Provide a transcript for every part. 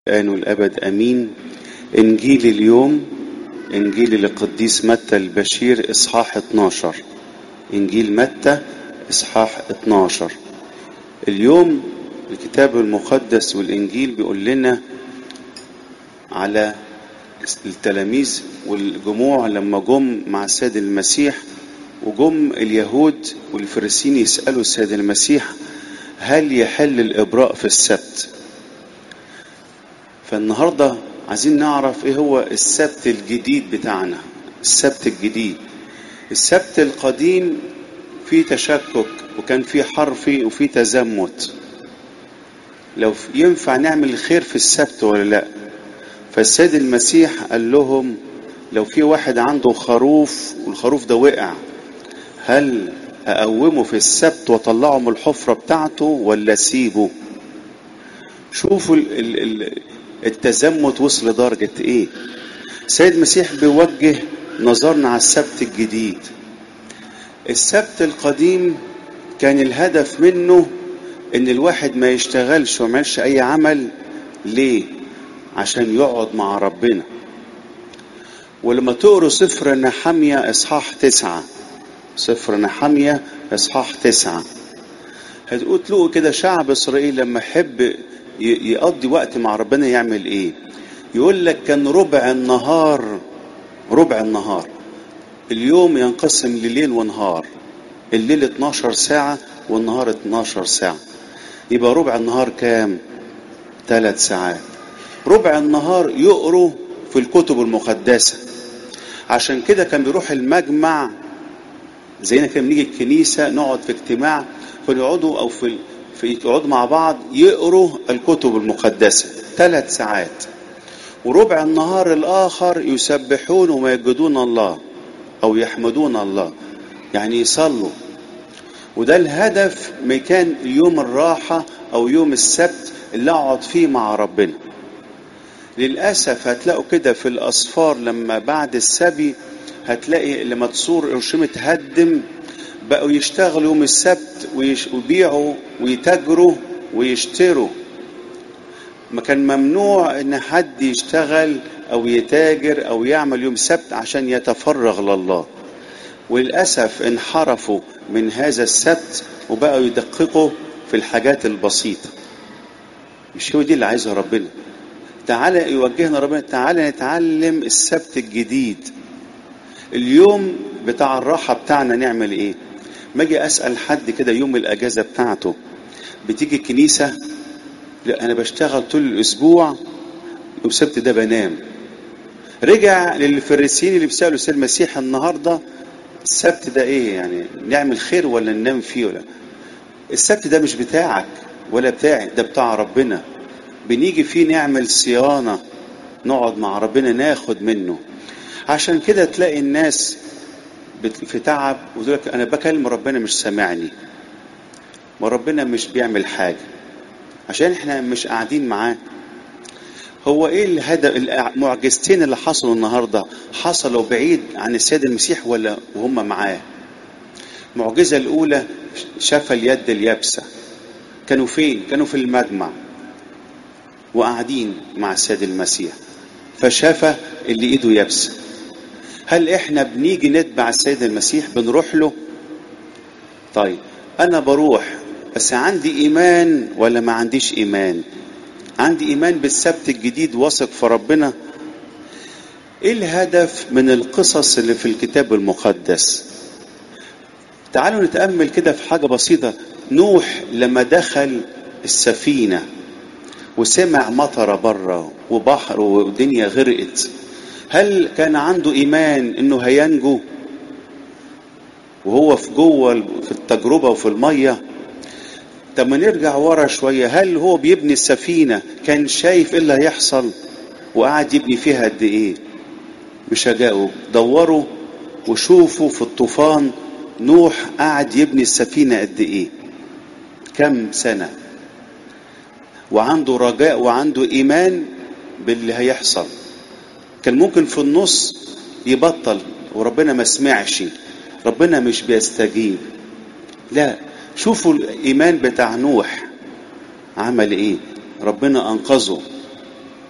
الآن والأبد أمين إنجيل اليوم إنجيل للقديس متى البشير إصحاح 12 إنجيل متى إصحاح 12 اليوم الكتاب المقدس والإنجيل بيقول لنا على التلاميذ والجموع لما جم مع السيد المسيح وجم اليهود والفريسيين يسألوا السيد المسيح هل يحل الإبراء في السبت فالنهاردة عايزين نعرف ايه هو السبت الجديد بتاعنا السبت الجديد السبت القديم فيه تشكك وكان فيه حرفي وفيه تزمت لو ينفع نعمل الخير في السبت ولا لا فالسيد المسيح قال لهم لو في واحد عنده خروف والخروف ده وقع هل أقومه في السبت وأطلعه من الحفرة بتاعته ولا أسيبه؟ شوفوا ال ال التزمت وصل لدرجة إيه؟ السيد المسيح بيوجه نظرنا على السبت الجديد. السبت القديم كان الهدف منه إن الواحد ما يشتغلش وما يعملش أي عمل ليه؟ عشان يقعد مع ربنا. ولما تقروا سفر نحمية إصحاح تسعة سفر نحمية إصحاح تسعة هتقول تلاقوا كده شعب إسرائيل لما يحب يقضي وقت مع ربنا يعمل إيه؟ يقول لك كان ربع النهار ربع النهار اليوم ينقسم لليل ونهار الليل 12 ساعة والنهار 12 ساعة يبقى ربع النهار كام؟ ثلاث ساعات ربع النهار يقروا في الكتب المقدسة عشان كده كان بيروح المجمع زينا كده بنيجي الكنيسة نقعد في اجتماع فنقعدوا أو في في يقعدوا مع بعض يقروا الكتب المقدسة ثلاث ساعات وربع النهار الآخر يسبحون ويجدون الله أو يحمدون الله يعني يصلوا وده الهدف مكان يوم الراحة أو يوم السبت اللي أقعد فيه مع ربنا للأسف هتلاقوا كده في الأسفار لما بعد السبي هتلاقي لما تصور اورشليم تهدم بقوا يشتغلوا يوم السبت ويبيعوا ويتاجروا ويشتروا ما كان ممنوع ان حد يشتغل او يتاجر او يعمل يوم السبت عشان يتفرغ لله وللاسف انحرفوا من هذا السبت وبقوا يدققوا في الحاجات البسيطه مش هو دي اللي عايزها ربنا تعالى يوجهنا ربنا تعالى نتعلم السبت الجديد اليوم بتاع الراحة بتاعنا نعمل ايه ما اجي اسأل حد كده يوم الاجازة بتاعته بتيجي الكنيسة لا انا بشتغل طول الاسبوع يوم السبت ده بنام رجع للفريسيين اللي بيسألوا السيد المسيح النهاردة السبت ده ايه يعني نعمل خير ولا ننام فيه ولا السبت ده مش بتاعك ولا بتاعي ده بتاع ربنا بنيجي فيه نعمل صيانة نقعد مع ربنا ناخد منه عشان كده تلاقي الناس في تعب ويقول لك انا بكلم ربنا مش سامعني ما ربنا مش بيعمل حاجه عشان احنا مش قاعدين معاه هو ايه الهدف المعجزتين اللي حصلوا النهارده حصلوا بعيد عن السيد المسيح ولا وهم معاه المعجزه الاولى شفى اليد اليابسه كانوا فين كانوا في المجمع وقاعدين مع السيد المسيح فشفى اللي ايده يابسه هل احنا بنيجي نتبع السيد المسيح بنروح له طيب انا بروح بس عندي ايمان ولا ما عنديش ايمان عندي ايمان بالسبت الجديد واثق في ربنا ايه الهدف من القصص اللي في الكتاب المقدس تعالوا نتامل كده في حاجه بسيطه نوح لما دخل السفينه وسمع مطره بره وبحر والدنيا غرقت هل كان عنده ايمان انه هينجو وهو في جوه في التجربه وفي الميه طب ما نرجع ورا شويه هل هو بيبني السفينه كان شايف ايه اللي هيحصل وقعد يبني فيها قد ايه مش هجاوب دوروا وشوفوا في الطوفان نوح قعد يبني السفينه قد ايه كم سنه وعنده رجاء وعنده ايمان باللي هيحصل كان ممكن في النص يبطل وربنا ما سمعش ربنا مش بيستجيب لا شوفوا الايمان بتاع نوح عمل ايه ربنا انقذه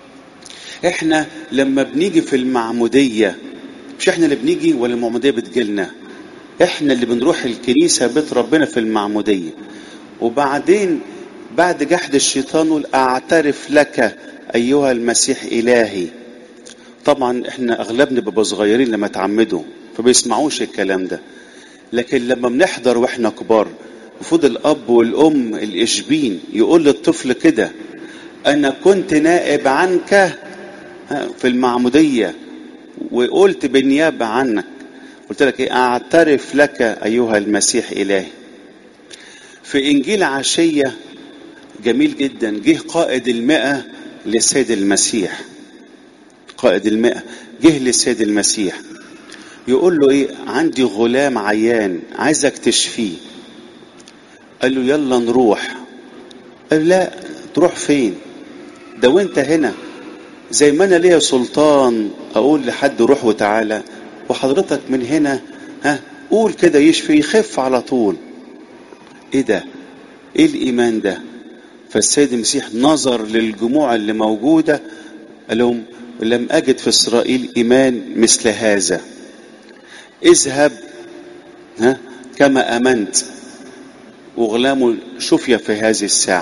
احنا لما بنيجي في المعمودية مش احنا اللي بنيجي ولا المعمودية بتجيلنا احنا اللي بنروح الكنيسة بيت ربنا في المعمودية وبعدين بعد جحد الشيطان نقول اعترف لك ايها المسيح الهي طبعا احنا اغلبنا بيبقى صغيرين لما تعمدوا فبيسمعوش الكلام ده لكن لما بنحضر واحنا كبار المفروض الاب والام الاشبين يقول للطفل كده انا كنت نائب عنك في المعموديه وقلت بالنيابه عنك قلت لك ايه اعترف لك ايها المسيح الهي في انجيل عشيه جميل جدا جه قائد المئة للسيد المسيح قائد المئة جه للسيد المسيح يقول له ايه عندي غلام عيان عايزك تشفيه قال له يلا نروح قال لا تروح فين ده وانت هنا زي ما انا ليا سلطان اقول لحد روح وتعالى وحضرتك من هنا ها قول كده يشفي يخف على طول ايه ده ايه الايمان ده فالسيد المسيح نظر للجموع اللي موجوده قال لهم لم اجد في اسرائيل ايمان مثل هذا اذهب ها كما امنت وغلامه شفي في هذه الساعه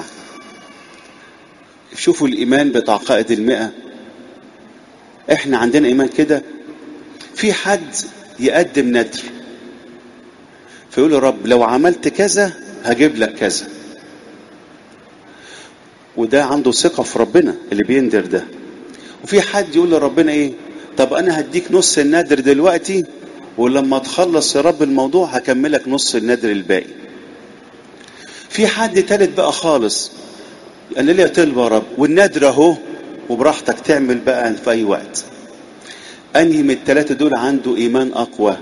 شوفوا الايمان بتاع قائد المئة احنا عندنا ايمان كده في حد يقدم ندر فيقول يا رب لو عملت كذا هجيب لك كذا وده عنده ثقة في ربنا اللي بيندر ده وفي حد يقول لربنا ايه طب انا هديك نص النادر دلوقتي ولما تخلص يا رب الموضوع هكملك نص النادر الباقي في حد تالت بقى خالص انا ليا طلب يا رب والنادر اهو وبراحتك تعمل بقى في اي وقت انهي من الثلاثه دول عنده ايمان اقوى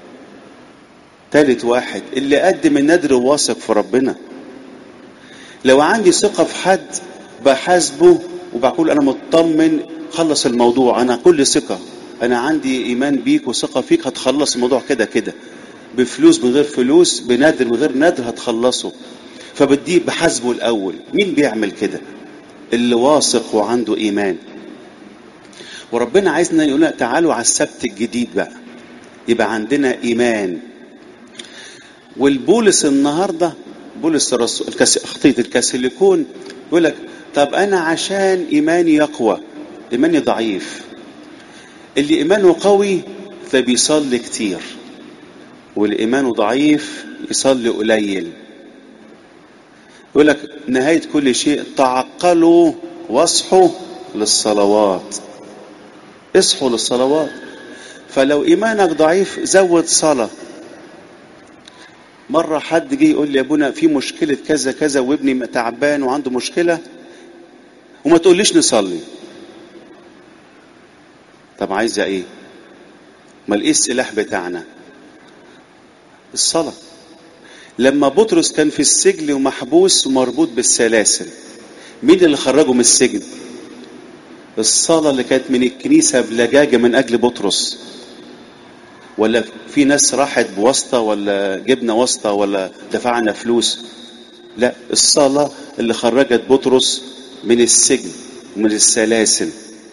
تالت واحد اللي قدم النادر واثق في ربنا لو عندي ثقه في حد بحاسبه وبقول انا مطمن خلص الموضوع انا كل ثقه انا عندي ايمان بيك وثقه فيك هتخلص الموضوع كده كده بفلوس من غير فلوس بنادر من غير نادر هتخلصه فبديه بحاسبه الاول مين بيعمل كده اللي واثق وعنده ايمان وربنا عايزنا يقول تعالوا على السبت الجديد بقى يبقى عندنا ايمان والبولس النهارده بولس الرسول خطيه الكاسيليكون يقول لك طب انا عشان ايماني يقوى ايماني ضعيف اللي ايمانه قوي فبيصلي كتير واللي ايمانه ضعيف يصلي قليل يقول لك نهاية كل شيء تعقلوا واصحوا للصلوات اصحوا للصلوات فلو ايمانك ضعيف زود صلاة مرة حد جه يقول لي يا ابونا في مشكلة كذا كذا وابني تعبان وعنده مشكلة وما تقوليش نصلي طب عايزة ايه ما ايه السلاح بتاعنا الصلاه لما بطرس كان في السجن ومحبوس ومربوط بالسلاسل مين اللي خرجه من السجن الصلاة اللي كانت من الكنيسة بلجاجة من أجل بطرس ولا في ناس راحت بواسطة ولا جبنا واسطة ولا دفعنا فلوس لا الصلاة اللي خرجت بطرس من السجن ومن السلاسل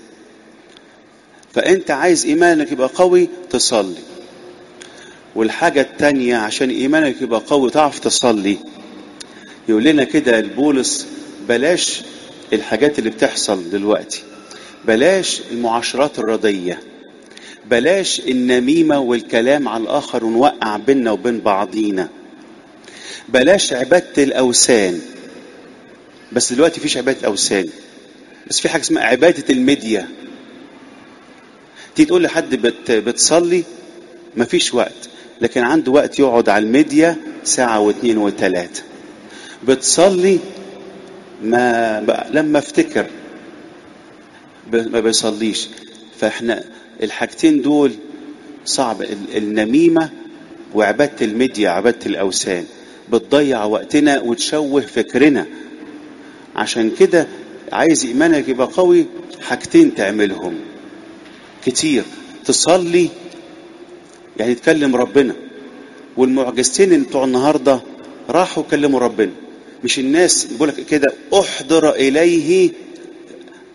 فأنت عايز إيمانك يبقى قوي تصلي والحاجة التانية عشان إيمانك يبقى قوي تعرف تصلي يقول لنا كده البولس بلاش الحاجات اللي بتحصل دلوقتي بلاش المعاشرات الرضية بلاش النميمة والكلام على الآخر ونوقع بيننا وبين بعضينا بلاش عبادة الأوثان بس دلوقتي فيش عبادة أوثان بس في حاجة اسمها عبادة الميديا تيجي تقول لحد بت بتصلي مفيش وقت لكن عنده وقت يقعد على الميديا ساعة واثنين وثلاثة بتصلي ما لما افتكر ما بيصليش فاحنا الحاجتين دول صعب النميمة وعبادة الميديا عبادة الأوثان بتضيع وقتنا وتشوه فكرنا عشان كده عايز إيمانك يبقى قوي حاجتين تعملهم كتير تصلي يعني تكلم ربنا والمعجزتين بتوع النهارده راحوا كلموا ربنا مش الناس بيقول لك كده احضر اليه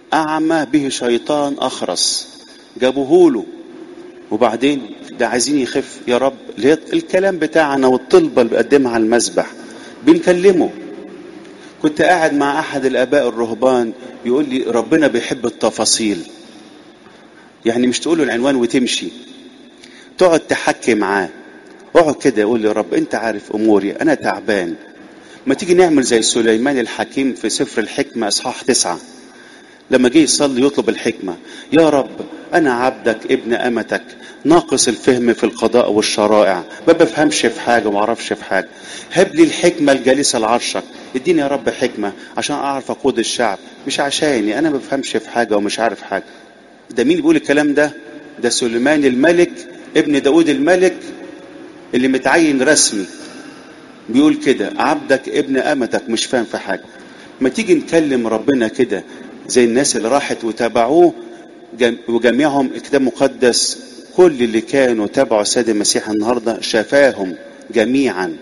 أعمى به شيطان أخرس جابوه وبعدين ده عايزين يخف يا رب الكلام بتاعنا والطلبة اللي بقدمها على المسبح بنكلمه كنت قاعد مع أحد الآباء الرهبان يقول لي ربنا بيحب التفاصيل يعني مش تقول له العنوان وتمشي تقعد تحكي معاه اقعد كده يقول لي يا رب انت عارف اموري انا تعبان ما تيجي نعمل زي سليمان الحكيم في سفر الحكمة اصحاح تسعة لما جه يصلي يطلب الحكمة يا رب انا عبدك ابن امتك ناقص الفهم في القضاء والشرائع ما بفهمش في حاجة وما اعرفش في حاجة هب لي الحكمة الجالسة لعرشك اديني يا رب حكمة عشان اعرف اقود الشعب مش عشاني انا ما بفهمش في حاجة ومش عارف حاجة ده مين بيقول الكلام ده ده سليمان الملك ابن داود الملك اللي متعين رسمي بيقول كده عبدك ابن امتك مش فاهم في حاجه ما تيجي نكلم ربنا كده زي الناس اللي راحت وتابعوه وجميعهم كتاب مقدس كل اللي كانوا تابعوا السيد المسيح النهارده شفاهم جميعا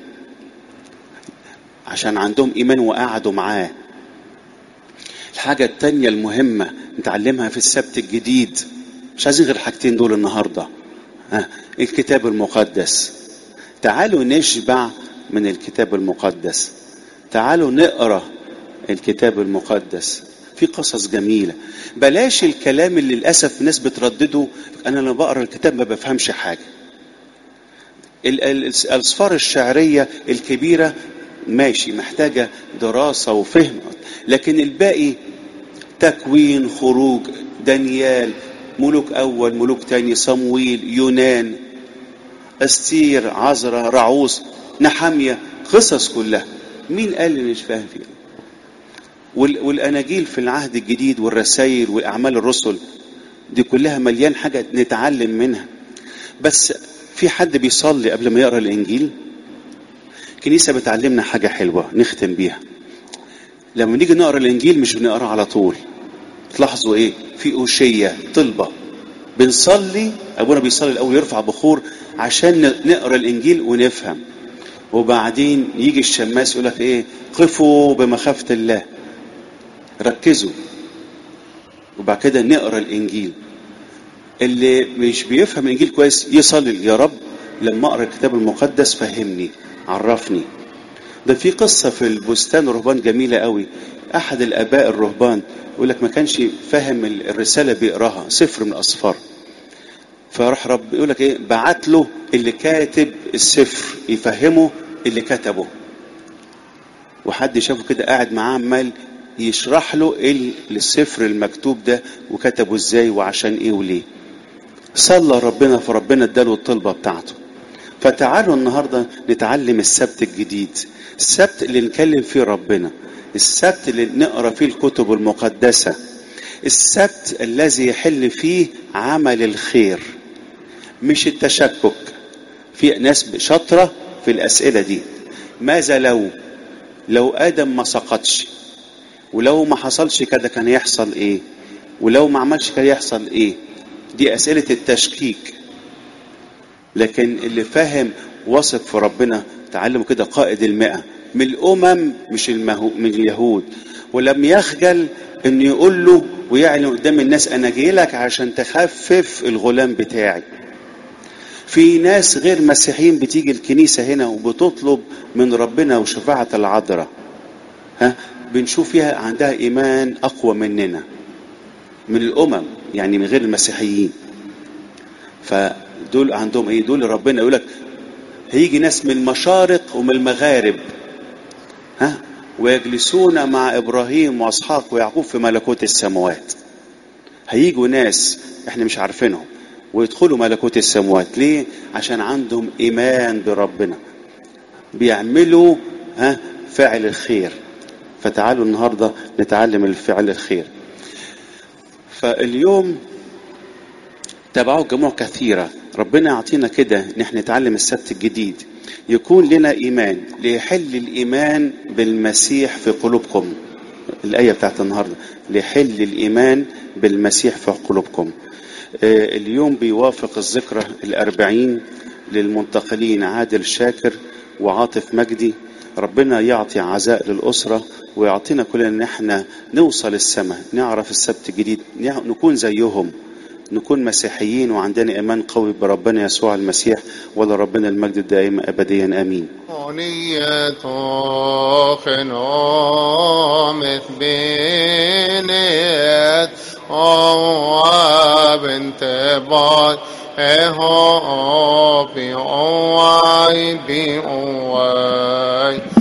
عشان عندهم ايمان وقعدوا معاه الحاجه التانية المهمه نتعلمها في السبت الجديد مش عايزين غير حاجتين دول النهارده ها الكتاب المقدس تعالوا نشبع من الكتاب المقدس تعالوا نقرا الكتاب المقدس في قصص جميله بلاش الكلام اللي للاسف الناس بتردده انا لما بقرا الكتاب ما بفهمش حاجه الاسفار الشعريه الكبيره ماشي محتاجه دراسه وفهم لكن الباقي تكوين خروج دانيال ملوك اول ملوك تاني صمويل يونان استير عزرا رعوس نحامية قصص كلها مين قال اللي مش فاهم فيها والاناجيل في العهد الجديد والرسائل واعمال الرسل دي كلها مليان حاجه نتعلم منها بس في حد بيصلي قبل ما يقرا الانجيل الكنيسه بتعلمنا حاجه حلوه نختم بيها لما نيجي نقرا الانجيل مش بنقرا على طول تلاحظوا ايه في اوشيه طلبه بنصلي ابونا بيصلي الاول يرفع بخور عشان نقرا الانجيل ونفهم وبعدين يجي الشماس يقول لك ايه قفوا بمخافه الله ركزوا وبعد كده نقرا الانجيل اللي مش بيفهم الانجيل كويس يصلي يا رب لما اقرا الكتاب المقدس فهمني عرفني ده في قصة في البستان الرهبان جميلة قوي أحد الآباء الرهبان يقول لك ما كانش فاهم الرسالة بيقراها سفر من الأسفار فراح رب يقول لك إيه بعت له اللي كاتب السفر يفهمه اللي كتبه وحد شافه كده قاعد معاه عمال يشرح له ايه السفر المكتوب ده وكتبه ازاي وعشان ايه وليه صلى ربنا فربنا اداله الطلبة بتاعته فتعالوا النهاردة نتعلم السبت الجديد السبت اللي نكلم فيه ربنا السبت اللي نقرا فيه الكتب المقدسة السبت الذي يحل فيه عمل الخير مش التشكك في ناس شاطرة في الأسئلة دي ماذا لو لو آدم ما سقطش ولو ما حصلش كده كان يحصل ايه ولو ما عملش كده يحصل ايه دي أسئلة التشكيك لكن اللي فاهم واثق في ربنا تعلموا كده قائد المئة من الأمم مش المهو من اليهود ولم يخجل انه يقول له ويعلن قدام الناس انا جاي لك عشان تخفف الغلام بتاعي في ناس غير مسيحيين بتيجي الكنيسة هنا وبتطلب من ربنا وشفاعة العذراء ها بنشوف فيها عندها إيمان أقوى مننا من الأمم يعني من غير المسيحيين فدول عندهم إيه دول ربنا يقول لك هيجي ناس من المشارق ومن المغارب ها ويجلسون مع إبراهيم وأسحاق ويعقوب في ملكوت السماوات هيجوا ناس احنا مش عارفينهم ويدخلوا ملكوت السماوات ليه عشان عندهم ايمان بربنا بيعملوا ها فعل الخير فتعالوا النهارده نتعلم الفعل الخير فاليوم تابعوا جموع كثيره ربنا يعطينا كده ان احنا نتعلم السبت الجديد يكون لنا ايمان ليحل الايمان بالمسيح في قلوبكم الايه بتاعت النهارده ليحل الايمان بالمسيح في قلوبكم اليوم بيوافق الذكرى الأربعين للمنتقلين عادل شاكر وعاطف مجدي ربنا يعطي عزاء للأسرة ويعطينا كلنا ان احنا نوصل السماء نعرف السبت الجديد نع- نكون زيهم نكون مسيحيين وعندنا ايمان قوي بربنا يسوع المسيح ولربنا المجد الدائم ابديا امين أغنية خنومت بنيت أو بنت بعد إهو بأواي بأواي